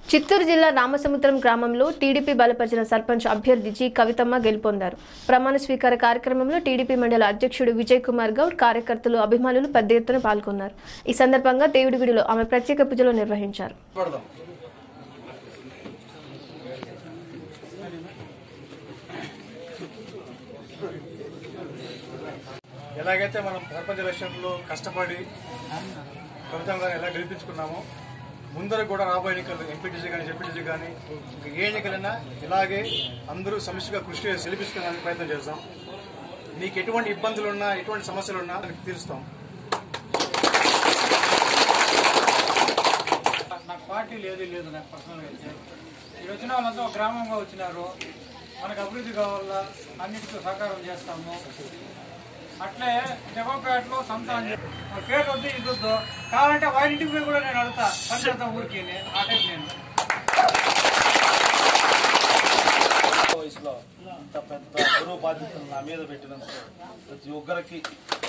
చిత్తూరు జిల్లా రామసముద్రం గ్రామంలో టీడీపీ బలపరిచిన సర్పంచ్ అభ్యర్థి జి కవితమ్మ గెలుపొందారు ప్రమాణ స్వీకార కార్యక్రమంలో టీడీపీ మండల అధ్యక్షుడు విజయ్ కుమార్ గౌడ్ కార్యకర్తలు అభిమానులు పెద్ద ఎత్తున పాల్గొన్నారు ఈ సందర్భంగా దేవుడి గుడిలో ఆమె ప్రత్యేక పూజలు నిర్వహించారు పడదాం ఎలాగైతే మనం సర్పంచ్ ఎలక్షన్లో కష్టపడి కవితం గారిని ఎలా గెలిపించుకున్నామో ముందర కూడా రాబోయే ఎన్నికలు ఎంపీటీసీ కానీ జెడ్పీటీసీ కానీ ఇంకా ఏ ఎన్నికలైనా ఇలాగే అందరూ సమిష్టిగా కృషి చేసి గెలిపించుకోవడానికి ప్రయత్నం చేస్తాం మీకు ఎటువంటి ఇబ్బందులు ఉన్నా ఎటువంటి సమస్యలు ఉన్నా దానికి తీరుస్తాం నాకు పార్టీ లేదు లేదు నాకు పర్సనల్గా అయితే ఇక్కడ వచ్చిన వాళ్ళంతా ఒక గ్రామంగా వచ్చినారు మనకు అభివృద్ధి కావాలా అన్నిటితో సహకారం చేస్తాము అట్లే జగపేటలో సంత అని చెప్పి ఆ పేరు వద్దు ఇది వద్దు కావాలంటే వారి ఇంటికి పోయి కూడా నేను అడుగుతా పంచాయతీ ఊరికి ఆ టైప్ నేను వయసులో ఇంత పెద్ద గురువు బాధ్యతలు నా మీద పెట్టినందుకు ప్రతి ఒక్కరికి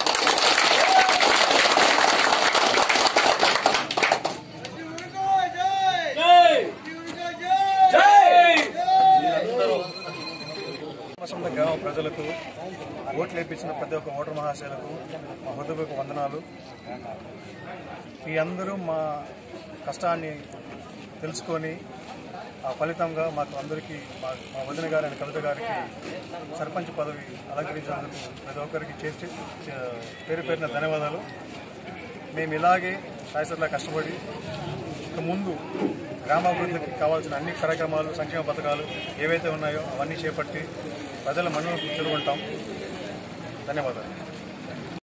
మీరందరూ సొంత గ్రామ ప్రజలకు ఓట్లు వేయించిన ప్రతి ఒక్క ఓటర్ మహాశయులకు మా హృదయపూర్వక వందనాలు మీ అందరూ మా కష్టాన్ని తెలుసుకొని ఆ ఫలితంగా మాకు అందరికీ మా మా వదిన గారి అండ్ కవిత గారికి సర్పంచ్ పదవి అలంకరించినందుకు ప్రతి ఒక్కరికి చేర్చి చే- పేరు పేరున ధన్యవాదాలు మేము ఇలాగే శాశ్వతలా కష్టపడి ఇక ముందు గ్రామాభివృద్ధికి కావాల్సిన అన్ని కార్యక్రమాలు సంక్షేమ పథకాలు ఏవైతే ఉన్నాయో అవన్నీ చేపట్టి ప్రజల మనలో తిరుగుంటాం ధన్యవాదాలు